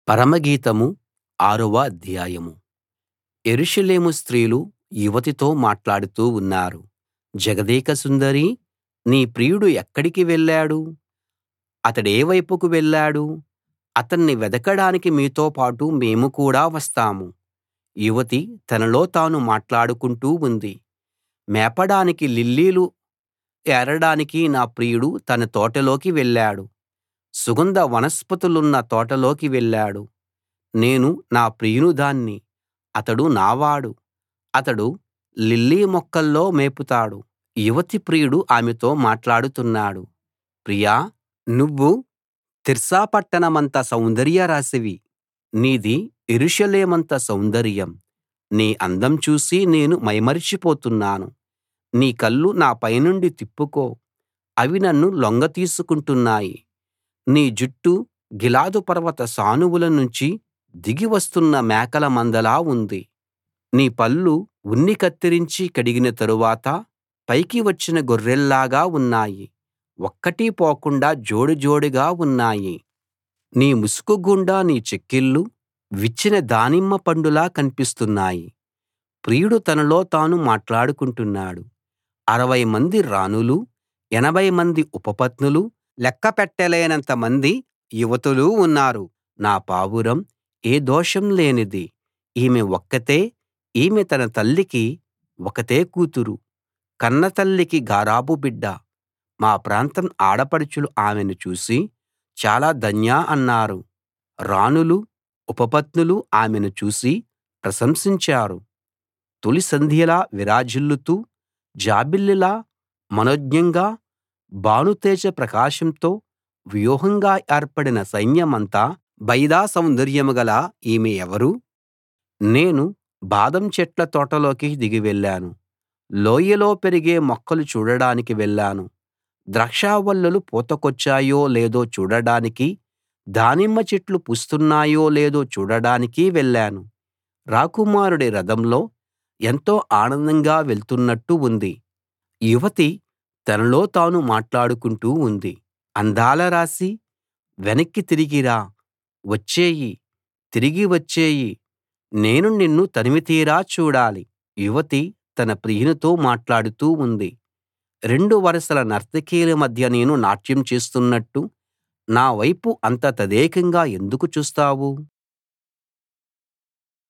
పరమగీతం ఆరవ అధ్యాయం యెరూషలేము స్త్రీలు యువతితో మాట్లాడుతూ ఉన్నారు జగదేక సుందరీ నీ ప్రియుడు ఎక్కడికి వెళ్ళాడు అతడె వైపుకు వెళ్ళాడు అతన్ని వెదకడానికి మీతో పాటు మేము కూడా వస్తాం యువతి తనలో తాను మాట్లాడుకుంటూ ఉంది మేపడానికి లిల్లీలు ఏరడానికి నా ప్రియుడు తన తోటలోకి వెళ్ళాడు సుగంధ వనస్పతులున్న తోటలోకి వెళ్ళాడు నేను నా ప్రియునిదాన్ని అతడు నావాడు అతడు లిల్లీ మొక్కల్లో మేపుతాడు యువతి ప్రియుడు ఆమెతో మాట్లాడుతున్నాడు ప్రియా నువ్వు తిర్సా పట్టణమంత సౌందర్యరాశివి నీది యెరూషలేమంత సౌందర్యం నీ అందం చూసి నేను మైమరచిపోతున్నాను నీ కళ్ళు నా పైనుండి తిప్పుకో అవి నన్ను లొంగతీసుకుంటున్నాయి నీ జుట్టు గిలాదు పర్వత సానువుల నుంచి దిగి వస్తున్న మేకల మందలా ఉంది నీ పళ్ళు ఉన్ని కత్తిరించి కడిగిన తరువాత పైకి వచ్చిన గొర్రెల్లాగా ఉన్నాయి ఒక్కటీ పోకుండా జోడు జోడుగా ఉన్నాయి నీ ముసుకు గుండా నీ చెక్కిళ్ళు విచ్చిన దానిమ్మ పండులా కన్పిస్తున్నాయి ప్రియుడు తనలో తాను మాట్లాడుకుంటున్నాడు అరవై మంది రాణులూ ఎనభై మంది ఉపపత్నులూ లెక్క పెట్టలేనంత మంది యువతులూ ఉన్నారు నా పావురం ఏ దోషం లేనిది ఈమె ఒక్కతే ఈమె తన తల్లికి ఒకతే కూతురు కన్నతల్లికి గారాబు బిడ్డ మా ప్రాంతం ఆడపడుచులు ఆమెను చూసి చాలా ధన్య అన్నారు రాణులూ ఉపపత్నులూ ఆమెను చూసి ప్రశంసించారు తొలి సంధ్యలా విరాజిల్లుతూ జాబిల్లిలా మనోజ్ఞంగా భానుతేజ ప్రకాశంతో వ్యూహంగా ఏర్పడిన సైన్యమంత భయద సౌందర్యం గల ఈమె ఎవరు నేను బాదం చెట్ల తోటలోకి దిగి వెళ్ళాను లోయలో పెరిగే మొక్కలు చూడడానికి వెళ్ళాను ద్రాక్షావల్లులు పూతకొచ్చాయో లేదో చూడడానికి దానిమ్మ చెట్లు పూస్తున్నాయో లేదో చూడడానికి వెళ్ళాను రాకుమారుడి రథంలో ఎంతో ఆనందంగా వెళ్తున్నట్టు ఉంది యువతి తనలో తాను మాట్లాడుకుంటూ ఉంది అందాల రాశీ వెనక్కి తిరిగి రా వచ్చెయ్యి తిరిగి వచ్చెయ్యి నేను నిన్ను తనివితీరా చూడాలి యువతి తన ప్రియునితో మాట్లాడుతూ ఉంది రెండు వరసల నర్తకిల మధ్య నేను నాట్యం చేస్తున్నట్టు నా వైపు అంత తదేకంగా ఎందుకు చూస్తావు